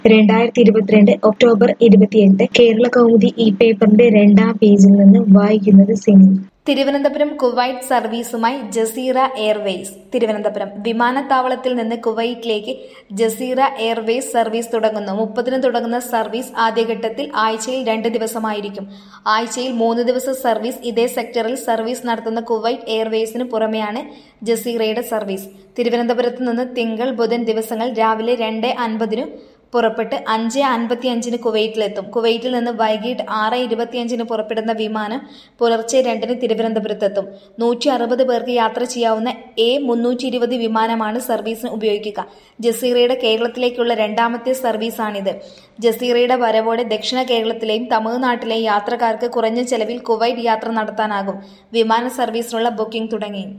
രണ്ടായിരത്തി ഇരുപത്തിരണ്ട് ഒക്ടോബർ ഇരുപത്തിയെട്ട് കേരള കൗമുദി ഈ പേപ്പറിന്റെ രണ്ടാം പേജിൽ നിന്ന് വായിക്കുന്നത് സിനി തിരുവനന്തപുരം കുവൈറ്റ് സർവീസുമായി ജസീറ എയർവേസ് തിരുവനന്തപുരം വിമാനത്താവളത്തിൽ നിന്ന് കുവൈറ്റിലേക്ക് ജസീറ എയർവേസ് സർവീസ് തുടങ്ങുന്നു മുപ്പതിന് തുടങ്ങുന്ന സർവീസ് ആദ്യഘട്ടത്തിൽ ആഴ്ചയിൽ രണ്ട് ദിവസമായിരിക്കും ആഴ്ചയിൽ മൂന്ന് ദിവസം സർവീസ് ഇതേ സെക്ടറിൽ സർവീസ് നടത്തുന്ന കുവൈറ്റ് എയർവേസിന് പുറമെയാണ് ജസീറയുടെ സർവീസ് തിരുവനന്തപുരത്ത് നിന്ന് തിങ്കൾ ബുധൻ ദിവസങ്ങൾ രാവിലെ രണ്ട് അൻപതിനു പുറപ്പെട്ട് അഞ്ച് അൻപത്തിയഞ്ചിന് കുവൈറ്റിലെത്തും കുവൈറ്റിൽ നിന്ന് വൈകിട്ട് ആറ് ഇരുപത്തിയഞ്ചിന് പുറപ്പെടുന്ന വിമാനം പുലർച്ചെ രണ്ടിന് തിരുവനന്തപുരത്തെത്തും നൂറ്റി അറുപത് പേർക്ക് യാത്ര ചെയ്യാവുന്ന എ മുന്നൂറ്റി ഇരുപത് വിമാനമാണ് സർവീസിന് ഉപയോഗിക്കുക ജസീറയുടെ കേരളത്തിലേക്കുള്ള രണ്ടാമത്തെ സർവീസാണിത് ജസീറയുടെ വരവോടെ ദക്ഷിണ കേരളത്തിലെയും തമിഴ്നാട്ടിലെയും യാത്രക്കാർക്ക് കുറഞ്ഞ ചെലവിൽ കുവൈറ്റ് യാത്ര നടത്താനാകും വിമാന സർവീസിനുള്ള ബുക്കിംഗ് തുടങ്ങി